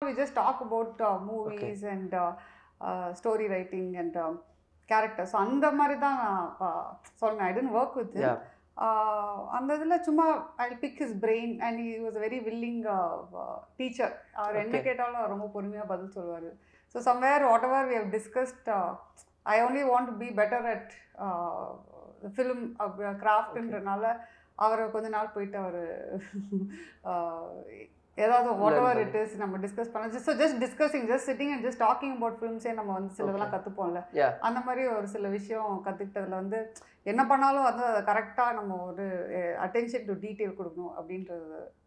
we just talk about uh, movies and uh, uh, story writing and um, characters so அந்த மாதிரி தான் நான் சொன்னேன் I tend work with Yeah. அந்த இதில் சும்மா I pick his brain and he was very willing teacher அவர் என்ன Okay. கேட்டாலும் அவர் ரொம்ப பொறுமையாக பதில் சொல்லுவார் so somewhere what ever we have discussed I only want to be better at film கிராஃப்ட்ன்றனால அவர் கொஞ்ச நாள் போயிட்டு அவர் ஏதாவது வாட் எவர் இட் இஸ் நம்ம டிஸ்கஸ் பண்ண just just discussing just sitting and just talking about ஃபிலிம்ஸே நம்ம வந்து சிலதெல்லாம் கற்றுப்போம்ல Yeah. அந்த மாதிரி ஒரு சில விஷயம் கற்றுக்கிட்டதுல வந்து என்ன பண்ணாலும் வந்து அதை கரெக்டாக நம்ம ஒரு அட்டென்ஷன் டு டீட்டெயில் கொடுக்கணும் அப்படின்றது